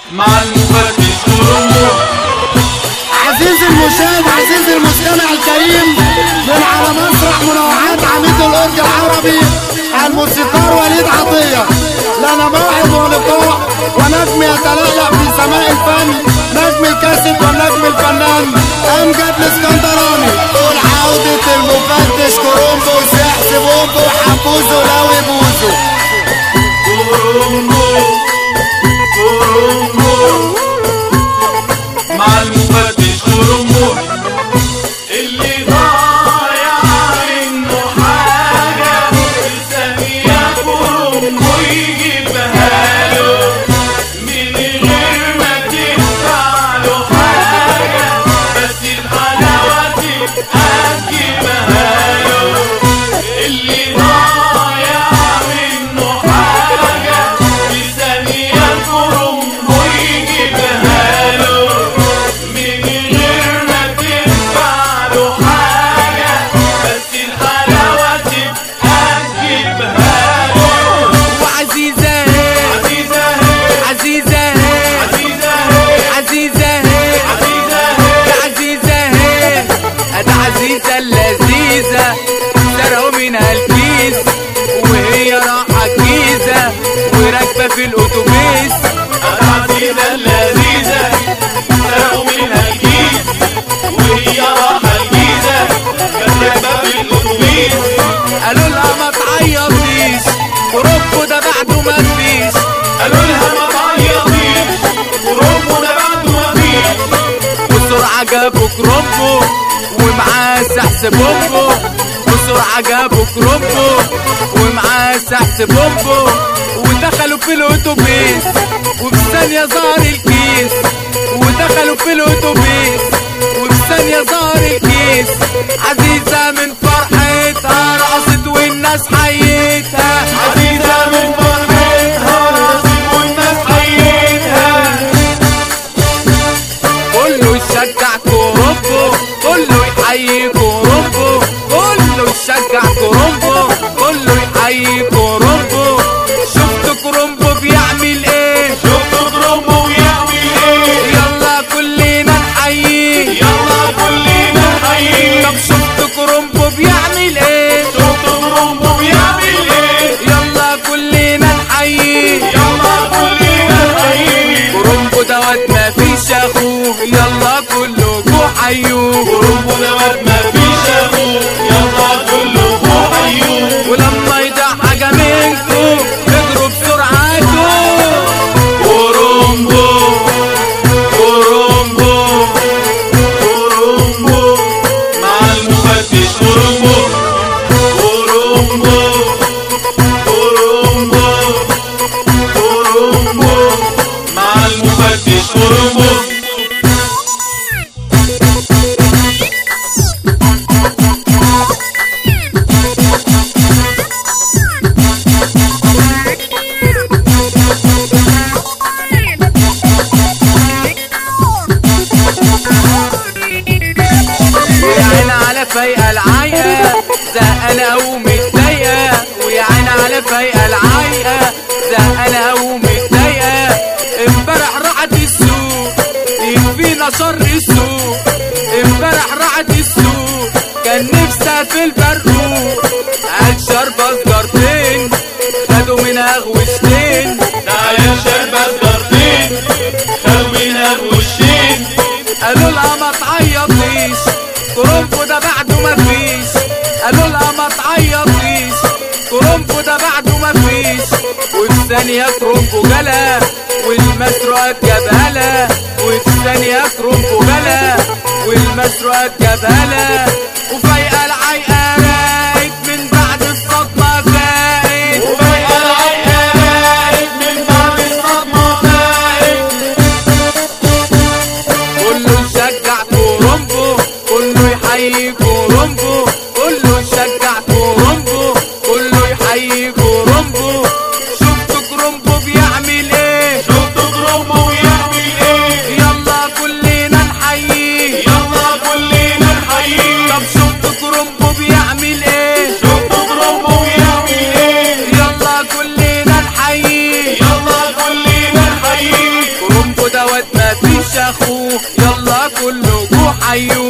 مع المفتش كرومبو عزيزي المشاهد عزيزي المستمع الكريم من على مسرح منوعات عميد الأورج العربي الموسيقار وليد عطية لنا موعد ولقاء ونجم يتلألأ في سماء الفن نجم الكاسيت والنجم الفنان أمجد الاسكندراني طول عودة المفتش كرومبو سحس بومبو حبوزو لوي بوزو كرومبو كرومبو مع المفتش كرومبو اللي ضايع منه حاجة ثانية كرومبو يجيبها له من غير ما تدفع له حاجة بس الحلاوة تبقى تجيبها له اللي ضايع منه حاجة ثانية كرومبو يجيبها له من غير ما تدفع له حاجة بس الحلاوة تبقى تجيبها له وعزيزة عزيزة عزيزة عزيزة عزيزة عزيزة يا عزيزة أنا عزيزة اللذيذة سرقوا منها الكيس وهي راحة جيزة وراكبة في الأتوبيس العزيزة اللذيذة سرقوا منها الكيس وهي راحة الجيزة كانت راكبة في الأتوبيس قالوا لها ما تعيطيش كروبو ده بعده ما فيش قالوا لها ما تعيطيش وروحوا ده بعده ما فيش بسرعة جابوا كرومبو ومعاه سحس بومبو بسرعة جابوا كرومبو ومعاه سحس بومبو ودخلوا في الأتوبيس وفي ثانية ظهر الكيس ودخلوا في الأتوبيس وفي ثانية ظهر الكيس عزيزة من فرحتها رقصت والناس حيتها عزيزة من فرحتها راسك والناس حيتها كله يشجع كورومبو كله يحيي كورومبو كله يشجع كورومبو كله يحيي كورومبو شفت كورومبو بيعمل ايه شفتوا كرومبو ويعمل ايه يلا كلنا نحييه يلا كلنا نحييه طب شفت كورومبو بيعمل ايه شفتوا كرومبو بيعمل ايه يلا كلنا نحييه يلا كلنا نحييه كورومبو دوت ما فيش اخوه يلا كله جو حيوه كرومبو دوت ما فيش اخوه يلا كله فوق عيون ولما يضيع حاجة منكم اجروا بسرعته كرومبو كرومبو كرومبو مع المفتش كرومبو كرومبو كرومبو كرومبو مع المفتش كرومبو ويا عين على فايقة العايقة زهقانة ومتضايقة ويا عين على فايقة العايقة زهقانة ومتضايقة امبارح راحت السوق يكفينا شر السوق امبارح راحت السوق كان نفسها في البرقوق قال شربة سجارتين خدوا منها غوشتين تعالى شربة سجارتين خدوا منها بوشين قالوا لها ما تعيطيش كرومبو ده بعده ما فيش قالوا لها ما تعيطيش كرومبو ده بعده ما فيش وفي ثانية كرومبو جلا والمسروقة جبهلة وفي ثانية كرومبو جلا والمسروقة جبهلة وفايقة العيقة راقت من بعد الصدمة فاقت وفجأة العيقة راقت من بعد الصدمة فاقت كله يشجع كورومبو كله يحيي كورومبو كله يشجع كورومبو كله يحيي كورومبو شفت كورومبو بيعمل ايه شفتوا كرومبو ويعمل ايه يلا كلنا نحييه يلا كلنا نحييه طب شفت كورومبو بيعمل ايه شفتوا كرومبو ويعمل ايه يلا كلنا نحييه يلا كلنا نحييه كورومبو اخوه يلا كله جو حيوه